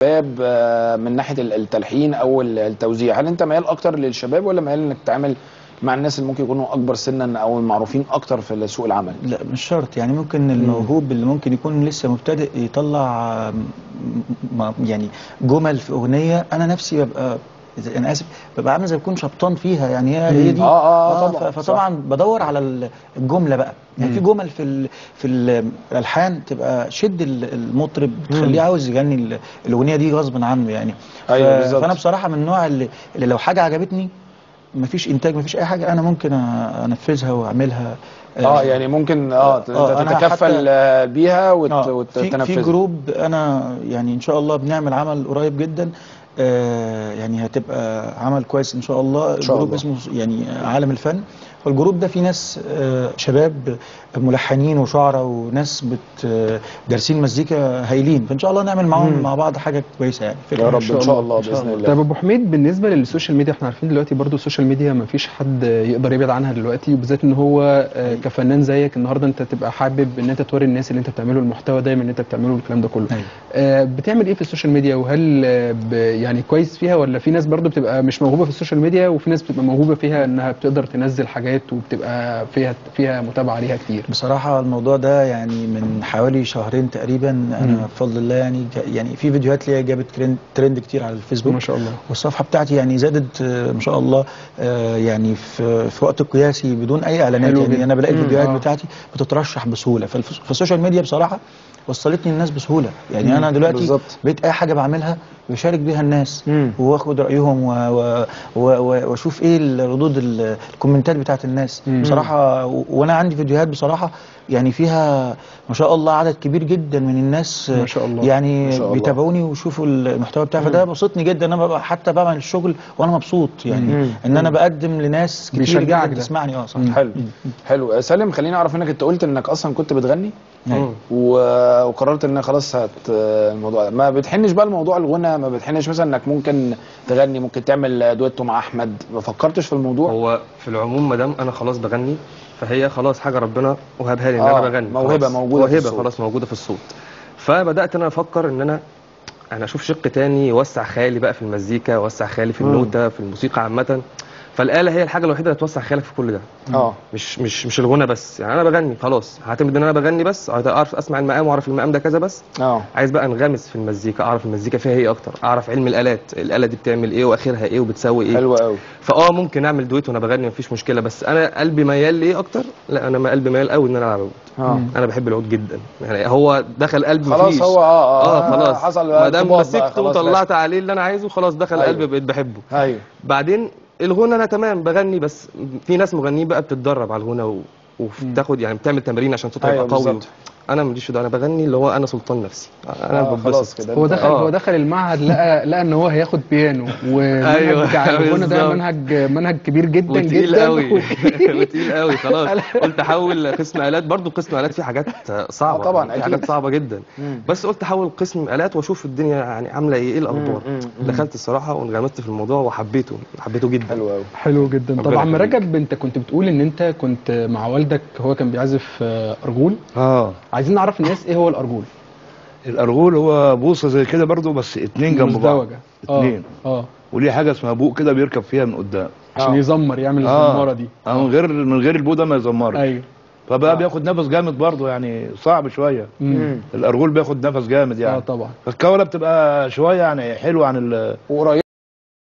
الشباب آه، من ناحيه ال- التلحين او ال- التوزيع هل انت ميال اكتر للشباب ولا ميال انك تتعامل مع الناس اللي ممكن يكونوا اكبر سنا او المعروفين اكتر في سوق العمل لا مش شرط يعني ممكن الموهوب اللي ممكن يكون لسه مبتدئ يطلع م- م- يعني جمل في اغنيه انا نفسي ببقى إذا- انا اسف ببقى عامل زي بكون شبطان فيها يعني هي هي دي آه، آه، آه، طبعاً، ف- فطبعا بدور على ال- الجمله بقى يعني في جمل في ال في ال- الالحان تبقى شد ال- المطرب تخليه عاوز يغني ال- الاغنيه دي غصب عنه يعني أيوة، ف- بالظبط. فانا بصراحه من النوع اللي, اللي لو حاجه عجبتني مفيش انتاج مفيش اي حاجه انا ممكن أ- انفذها واعملها اه يعني ممكن اه ت- آه، أنا تتكفل حتى- آه، بيها وت- آه، في, وتنفذها في جروب انا يعني ان شاء الله بنعمل عمل قريب جدا آه يعني هتبقى عمل كويس ان شاء الله شاء جروب الله. اسمه يعني عالم الفن والجروب ده فيه ناس آه شباب ملحنين وشعراء وناس بت آه، دارسين مزيكا هايلين فان شاء الله نعمل معاهم مع بعض حاجه كويسه يعني يا رب ان شاء الله إن شاء باذن الله. الله طيب ابو حميد بالنسبه للسوشيال ميديا احنا عارفين دلوقتي برضو السوشيال ميديا ما فيش حد يقدر يبعد عنها دلوقتي وبالذات ان هو آه، كفنان زيك النهارده انت تبقى حابب ان انت توري الناس اللي انت بتعمله المحتوى دايما اللي انت بتعمله الكلام ده كله أيوة. آه، بتعمل ايه في السوشيال ميديا وهل آه، ب- يعني كويس فيها ولا في ناس برضو بتبقى مش موهوبه في السوشيال ميديا وفي ناس بتبقى موهوبه فيها انها بتقدر تنزل حاجات وبتبقى فيها فيها متابعه ليها كتير بصراحة الموضوع ده يعني من حوالي شهرين تقريبا أنا بفضل الله يعني جا- يعني في فيديوهات ليا جابت ترند, ترند كتير على الفيسبوك ما شاء الله والصفحة بتاعتي يعني زادت آه، ما شاء الله آه، يعني في في وقت قياسي بدون أي إعلانات حلو يعني جدا. أنا بلاقي مم، الفيديوهات آه. بتاعتي بتترشح بسهولة فالف- فالسوشيال ميديا بصراحة وصلتني الناس بسهولة يعني أنا دلوقتي بالظبط. بقيت أي حاجة بعملها بشارك بيها الناس مم. واخد رأيهم و- و- و- و- واشوف ايه الردود ال- الكومنتات بتاعت الناس مم. بصراحة و- وانا عندي فيديوهات بصراحة يعني فيها ما شاء الله عدد كبير جدا من الناس ما شاء الله. يعني ما شاء الله. بيتابعوني ويشوفوا المحتوى بتاعي فده بسطني جدا انا ببقى حتى بعمل الشغل وانا مبسوط يعني مم. ان انا بقدم لناس كتير بيشجعك جدا ده. تسمعني اه صح حلو حلو آه، سالم خليني اعرف منك انت قلت انك اصلا كنت بتغني أيوة. و- وقررت ان خلاص هت الموضوع ده ما بتحنش بقى الموضوع الغنى ما بتحنش مثلا انك ممكن تغني ممكن تعمل دويتو مع احمد ما فكرتش في الموضوع هو في العموم ما دام انا خلاص بغني فهي خلاص حاجه ربنا وهبها لي ان آه، انا بغني موهبة خلاص. موجودة في موهبه الصوت. خلاص موجوده في الصوت فبدات انا افكر ان انا انا اشوف شق تاني يوسع خيالي بقى في المزيكا يوسع خيالي في النوتة في الموسيقى عامه فالاله هي الحاجه الوحيده اللي توسع خيالك في كل ده اه مش مش مش الغنى بس يعني انا بغني خلاص هعتمد ان انا بغني بس اعرف اسمع المقام واعرف المقام ده كذا بس اه عايز بقى انغمس في المزيكا اعرف المزيكا فيها ايه اكتر اعرف علم الالات الاله دي بتعمل ايه واخرها ايه وبتسوي ايه حلو قوي فاه ممكن اعمل دويت وانا بغني مفيش مشكله بس انا قلبي ميال لايه اكتر لا انا ما قلبي ميال قوي ان انا العب عود اه انا بحب العود جدا يعني هو دخل قلبي خلاص مفيش. هو اه اه خلاص حصل ما دام ارتباط بقى، مسكته خلاص وطلعت عليه اللي انا عايزه خلاص دخل أيوة. قلبي بقيت بحبه ماشي. ايوه بعدين الغنى انا تمام بغني بس في ناس مغنيين بقى بتتدرب على الغنى و... وبتاخد يعني بتعمل تمارين عشان صوتها أيوة يبقى قوي بالظبط. انا ماليش في ده انا بغني اللي هو انا سلطان نفسي انا آه خلاص ببسط كده هو أنت- دخل آه. هو دخل المعهد لقى لقى ان هو هياخد بيانو والمنهج أيوة، بتاع الغنى ده بالظبط. منهج منهج كبير جدا وتقيل جدا قوي وتقيل. وتقيل قوي خلاص قلت احول قسم الات برضو قسم الات فيه حاجات صعبه آه طبعا، في أكيد. حاجات صعبه جدا مم. بس قلت احول قسم الات واشوف الدنيا يعني عامله ايه ايه الاخبار مم، مم. دخلت الصراحه وانغمست في الموضوع وحبيته حبيته جدا حلو قوي حلو جدا ربنا طب عم يخليك. رجب انت كنت بتقول ان انت كنت مع والدك هو كان بيعزف آه، ارجول اه عايزين نعرف الناس ايه هو الارجول الارجول هو بوصه زي كده برضو بس اتنين جنب بعض مزدوجه اه اتنين اه وليه حاجه اسمها بوق كده بيركب فيها من قدام عشان آه. يزمر يعمل اه الزماره دي آه من غير من غير البوق ده ما يزمرش ايوه فبقى بياخد نفس جامد برضو يعني صعب شويه مم. الارجول بياخد نفس جامد اه يعني طبعا الكوره بتبقى شويه يعني حلوه عن ال وقريبه